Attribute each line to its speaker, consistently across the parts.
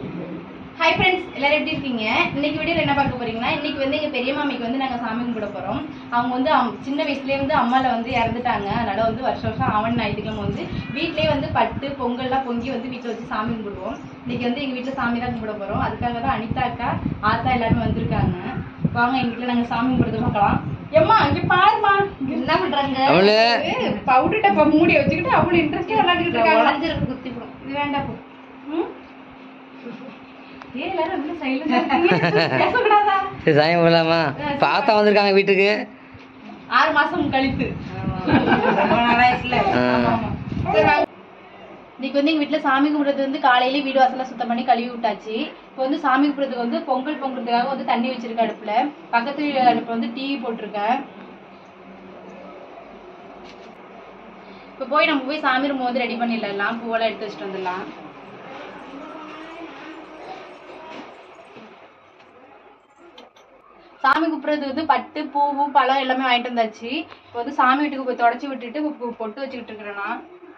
Speaker 1: Hi friends எல்லாரும் எப்படி இருக்கீங்க இன்னைக்கு வீடியோல என்ன பார்க்க போறீங்கன்னா இன்னைக்கு வந்து எங்க பெரிய மாமிக்கு வந்து நாங்க சாமி கும்பிட போறோம் அவங்க வந்து அம்- சின்ன வயசுலயே வந்து அம்மால வந்து இறந்துட்டாங்க அதனால வந்து வருஷம் வருஷம் ஆவணி ஞாயிற்றுக்கிழமை வந்து வீட்லயே வந்து பட்டு பொங்கல்லாம் பொங்கி வந்து வீட்டுல வச்சு சாமி கும்பிடுவோம் இன்னைக்கு வந்து எங்க வீட்டுல சாமி தான் கும்பிட போறோம் அதுக்காக தான் அனிதா அக்கா ஆத்தா எல்லாரும் வந்திருக்காங்க வாங்க எங்க வீட்டுல நாங்க சாமி கும்பிடுறது பார்க்கலாம் ஏம்மா இங்க பாருமா என்ன பண்றாங்க
Speaker 2: அவளு.
Speaker 1: பவுடர் டப்பா மூடி வச்சுக்கிட்டு அவ்வளவு இன்ட்ரெஸ்டா விளையாடிட்டு இருக்காங்க
Speaker 3: உடஞ்சிருக்கு குத்தி போடும்
Speaker 1: இது வேண்டாம் போ ம்? ஏன் எல்லாரும் ரொம்ப silent ஆ இருக்கீங்க? பேசக்கூடாதா?
Speaker 2: சரி சாமி போகலாமா பார்த்தா வந்திருக்காங்க வீட்டுக்கு
Speaker 1: ஆறு மாசம் கழித்து
Speaker 3: ரொம்ப நாளாயிட்டுல
Speaker 2: ஆ.
Speaker 1: ஆமா, ஆமா. சரி, வாங்க. இன்னைக்கு வந்து எங்க வீட்டுல சாமி கும்பிடுறது வந்து காலையில வீடு வாசல்லாம் சுத்தம் பண்ணி கழுவி விட்டாச்சு இப்போ வந்து சாமி கும்பிடுறதுக்கு வந்து பொங்கல் பொங்குறதுக்காக வந்து தண்ணி வச்சிருக்கேன் அடுப்புல பக்கத்து வீடு அடுப்புல வந்து டீ போட்டிருக்கேன் இப்போ போய் நம்ம போய் சாமி ரூம் வந்து ரெடி பண்ணிடலாம் பூவெல்லாம் எடுத்து வச்சுட்டு வந்துடலாம் சாமி கும்பிட்றது வந்து பட்டு பூவு பழம் எல்லாமே வாங்கிட்டு வந்தாச்சு இப்போ வந்து சாமி வீட்டுக்கு போய் தொடச்சி விட்டுட்டு இப்போ பொ- பொட்டு வச்சுக்கிட்டு இருக்கிறேன் நான்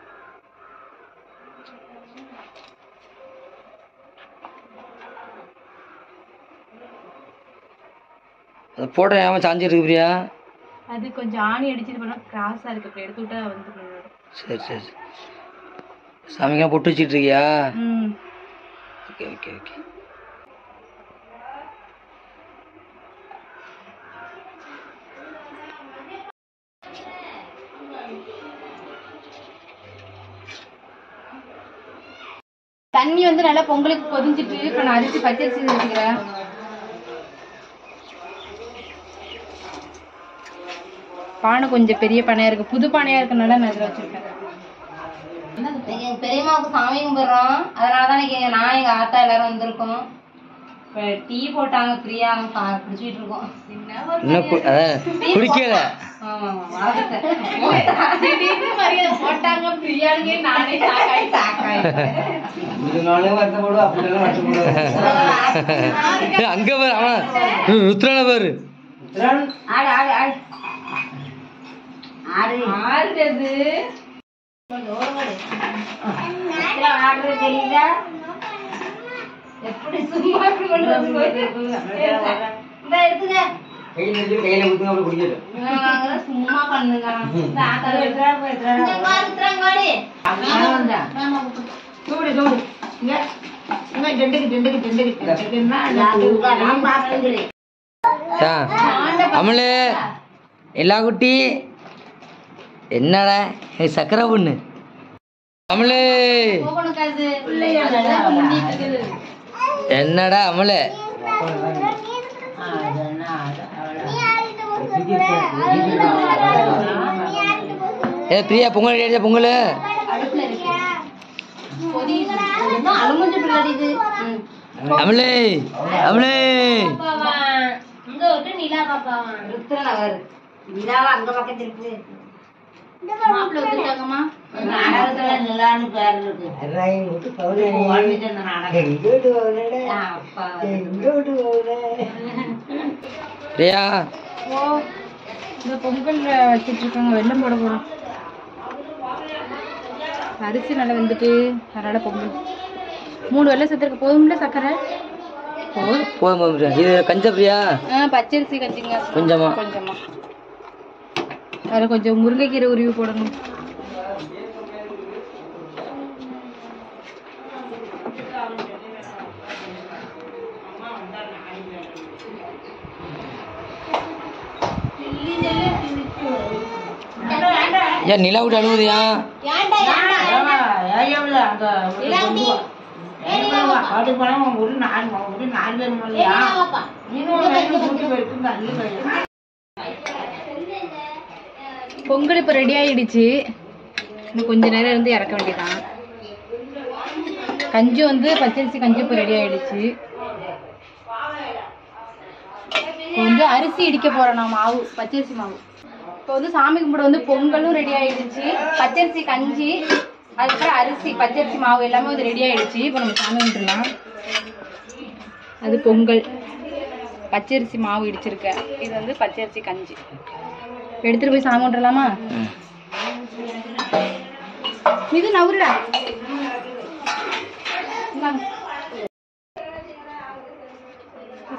Speaker 2: அந்த போட்டோ ஏமா சாஞ்சிருக்கு பிரியா
Speaker 1: அது கொஞ்சம் ஆணி அடிச்சிட்டு பண்ணா கிராஸா இருக்கு இப்போ எடுத்து விட்டா வந்து போயிடும்.
Speaker 2: சரி சரி சரி. சாமிக்கெல்லாம் பொட்டு வச்சிட்டு இருக்கியா
Speaker 1: ம்
Speaker 2: ஓகே ஓகே ஓகே
Speaker 1: தண்ணி வந்து நல்லா பொங்கலுக்கு கொதிஞ்சிட்டு இப்போ நான் அரிசி பச்சரிசி வச்சுக்கிறேன் பானை கொஞ்சம் பெரிய பானையா இருக்கு புது பானையா இருக்கனால நான் இதில் வச்சிருக்கேன்
Speaker 3: எங்க பெரியம்மாவுக்கு சாமி கும்பிடுறோம் அதனால தான் இன்னைக்கு நான் எங்க ஆத்தா எல்லாரும் வந்திருக்கோம் இப்ப டீ போட்டாங்க பிரியா பா- குடிச்சிட்டு இருக்கோம்
Speaker 2: இன்னும் கு- அதான் குடிக்கல
Speaker 3: ஆமா ஆமா வளர்த்துட்டேன்.
Speaker 1: திடீர்னு மரியாதை போட்டாங்க பிரியாணிங்க நானே சாக்காய் சாக்காய்
Speaker 2: ஏய், அங்க பாரு அவன் ருத்ரான பாரு
Speaker 3: ஆடு ஆடு ஆடு ஆடு
Speaker 1: ஆறுறது
Speaker 3: ஆடுறது தெரியுதா எப்படி சும்மா இப்படி கொண்டு வந்து இந்த எடுத்துங்க நாங்க சும்மா பண்ணுங்க இந்த ஆத்தால எடுத்துறாங்க எடுத்துறாங்க எடுத்துறாங்க வாடி
Speaker 1: చూడు చూడు ఇంకా ఇంకా జండుకి జండుకి జండుకి
Speaker 3: நான் பாத்துக்கிறேன்
Speaker 2: ஆ, அமலு எல்லா குட்டி என்னடா ஏய், சக்கரை பொண்ணு அமலு
Speaker 1: போகணும் காசு அதெல்லாம் முந்திட்டு இருக்குது.
Speaker 2: என்னடா அமலு ஏ பிரியா பொங்கல் ரெடியா பொங்கல்
Speaker 1: அடுப்புல இருக்கு கொதிக்குது.
Speaker 3: என்ன அலுமிஞ்சு பிள்ளை இது ம்.
Speaker 2: அமலு அமலு
Speaker 3: இங்க விட்டு நிலா பாப்பாவா ருத்ர நகர் நிலாவா அங்க பக்கத்துல இருக்கு
Speaker 1: மாப்பிள்ளை வந்துட்டாங்கம்மா
Speaker 3: நாடகத்துல நிலான்னு பேர் இருக்கு வாழ்ந்துட்டு இந்த நாடகம் ஆ, அப்பா
Speaker 2: பிரியா
Speaker 1: ஓ இந்த பொங்கல் வச்சிட்டு இருக்காங்க வெள்ளம் போட போறோம் அரிசி நல்லா வந்துட்டு அதனால பொங்கல் மூணு வெள்ளம் சேர்த்துருக்க போதும்ல சக்கரை போதும்
Speaker 2: போதும் போதும் பிரியா இது கஞ்ச பிரியா
Speaker 1: ஆ பச்சரிசி கஞ்சிங்க
Speaker 2: கொஞ்சமா
Speaker 1: கொஞ்சமா அதில் கொஞ்சம் முருங்கைக்கீரை உருவி போடணும்
Speaker 2: ஏன் நிலா விட்டு அழுகுதியா
Speaker 1: பொங்கல் இப்போ ரெடி ஆயிடுச்சு இன்னும் கொஞ்ச நேரம் இருந்து இறக்க வேண்டியதான் கஞ்சி வந்து பச்சரிசி கஞ்சி இப்போ ரெடி ஆயிடுச்சு இப்போ வந்து அரிசி இடிக்க போறோம் நான் மாவு பச்சரிசி மாவு இப்போ வந்து சாமி கும்பிட வந்து பொங்கலும் ரெடி ஆயிடுச்சு பச்சரிசி கஞ்சி அதுக்கப்புறம் அரிசி பச்சரிசி மாவு எல்லாமே வந்து ரெடி ஆயிடுச்சு இப்போ நம்ம சாமி கும்பிட்டுலாம் அது பொங்கல் பச்சரிசி மாவு இடிச்சிருக்கேன் இது வந்து பச்சரிசி கஞ்சி எடுத்துட்டு போய் சாமி கும்பிடலாமா
Speaker 2: ம்.
Speaker 1: இது நவுருடா இந்தாங்க.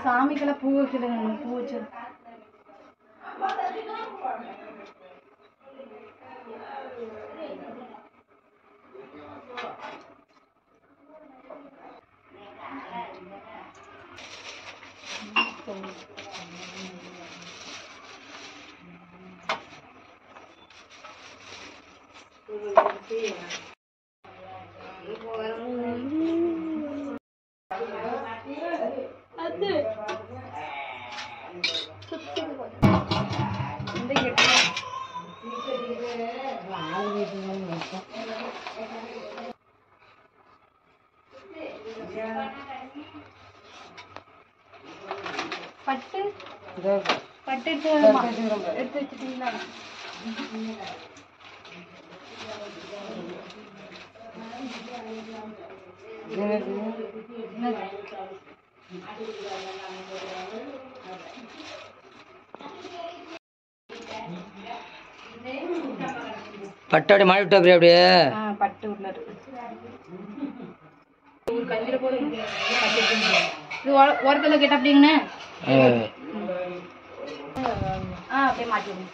Speaker 1: சாமிக்கெல்லாம் பூ வச்சுடுங்க பூ வச்சு பட்டு பட்டு எடுத்து எடுத்து வச்சுட்டீங்களா
Speaker 2: பட்டாடி மாடி விட்டா அப்படியே அப்படியே
Speaker 1: ஆ பட்டு உள்ள இருக்கு ஒரு கஞ்சில போட இது பட்டு எடுத்து இது ஓர- ஓரத்துல கேட்ட அப்படிங்கண்ணே
Speaker 2: ஆ.
Speaker 1: ஆ அப்படியே மாட்டி விடுங்க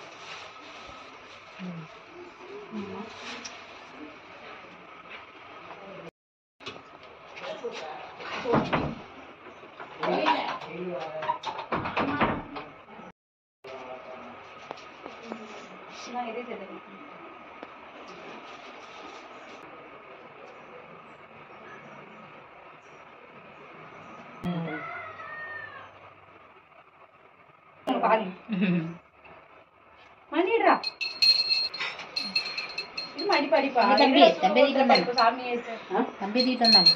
Speaker 1: நான் இதே சேர்த்துக்கிறேன். பாருங்க மணிடா இது அடிப்பா அடிப்பா
Speaker 3: தம்பி, தம்பி, தம்பி.
Speaker 1: இப்ப சாமி ஏத்து.
Speaker 3: தம்பி தீட்டு வந்தாங்க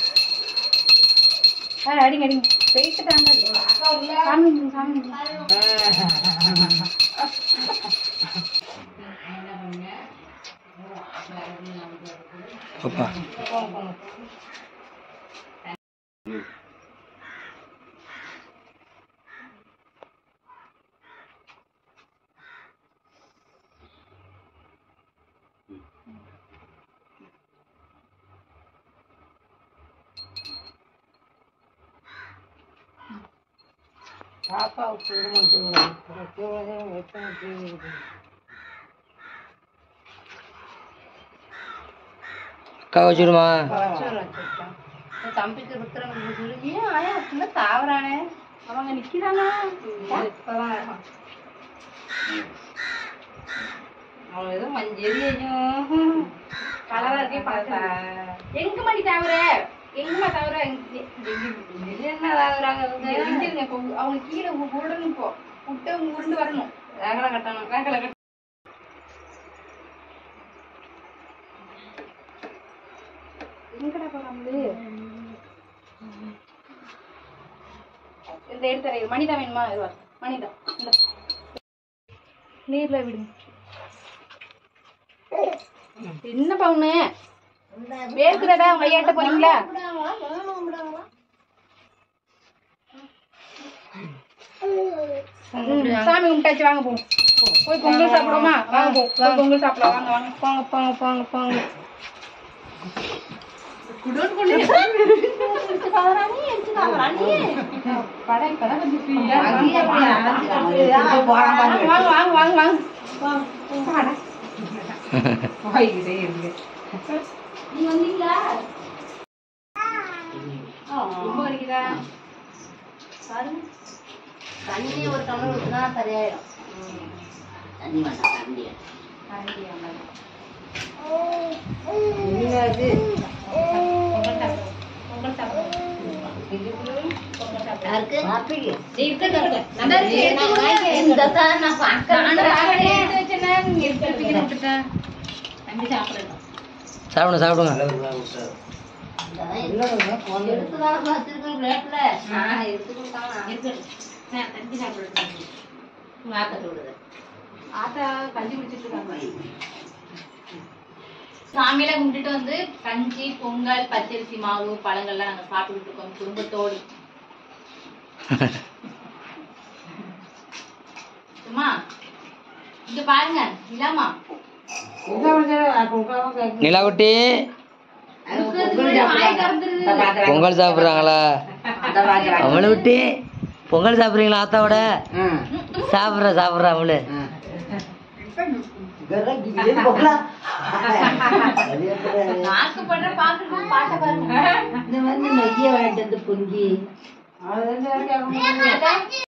Speaker 1: ஆ, அடிங்க அடிங்க போயிட்டு தாங்க சாமி கும்பிடுங்க, சாமி கும்பிடுங்க.
Speaker 2: பாப்பா அக்கா வச்சுடுமா
Speaker 3: தம்பிக்கு ருத்ரனுக்கு சொல்லி
Speaker 1: ஏன் ஆயா அப்படின்னா தாவறானே அவங்க நிக்கிறானா
Speaker 3: அவன் ஏதோ மஞ்சள்
Speaker 1: கலரா இருக்கே பார்த்தா எங்க மணி தவிர எங்கம்மா தவிர
Speaker 3: என்ன ஆகுறாங்க இவங்க
Speaker 1: அவங்க கீழே உ- உருடணும் இப்போ விட்டு அவங்க உருண்டு வரணும்
Speaker 3: ரேகலை கட்டணும் ரேகலை கட்ட
Speaker 1: எங்கடா போறாங்களே இந்த எடுத்து தரேன் மணிதான் வேணுமா இதுவா மணிதான் இந்த நீர்ல விடுங்க என்ன பவுனு வேர்க்கிறதா உங்க ஐயாட்ட போறீங்களா ம், சாமி கும்பிட்டாச்சு வாங்க போங்க போய் பொங்கல் சாப்பிடுவோமா வாங்க போ போய் பொங்கல் சாப்பிடலாம் வாங்க வாங்க
Speaker 3: போங்க போங்க போங்க போங்க
Speaker 1: வாங்க வாங்க வாங்க வாங்க நீ வந்தீங்களா ரொம்ப வலிக்குதா பாருங்க
Speaker 3: தண்ணி ஒரு டம்ளர் ஊற்றினா சரியாயிடும் தண்ணி வேண்டாம் தண்ணி
Speaker 1: அரண்டி அம்மா.
Speaker 3: என்னது
Speaker 1: பொங்கல் சாப்பிடுவோம். பொங்கல் சாப்பிடுவோம்.
Speaker 3: யாருக்கு
Speaker 1: இந்த நானும் ராகவே எடுத்து வச்சேன்னா, நீங்க எடுத்து வைப்பீங்கன்னு விட்டுட்டேன்.
Speaker 3: தம்பி சாப்பிடணும்
Speaker 2: சாப்பிடுங்க சாப்பிடுங்க
Speaker 3: எடுத்துதான் வச்சிருக்கேன் பிளேட்ல நான் எடுத்து கொடுத்தாங்க தம்பி சாப்பிடணும் உங்க ஆக்கத்தை விடுது
Speaker 1: ஆத்தா கஞ்சி குடிச்சிட்டு இருக்காங்க
Speaker 3: சாமியில கும்பிட்டுட்டு வந்து கஞ்சி பொங்கல் பச்சரிசி மாவு பழங்கள்லாம் நாங்க சாப்பிட்டுட்டு இருக்கோம் குடும்பத்தோடு சும்மா இங்க பாருங்க இல்லாமா
Speaker 2: நிலாக்குட்டி
Speaker 3: வாய் திறந்துருது
Speaker 2: பொங்கல் சாப்பிட்றாங்களா அவளை விட்டு பொங்கல் சாப்பிட்றீங்களா ஆத்தாவோட சாப்பிட்ற சாப்பிட்ற அவளு
Speaker 1: ஆசைப்படுற பாக்குறது பாட்டை பாருங்க
Speaker 4: இந்த வந்து நொய்ய வாங்கிட்டு வந்து பொங்கி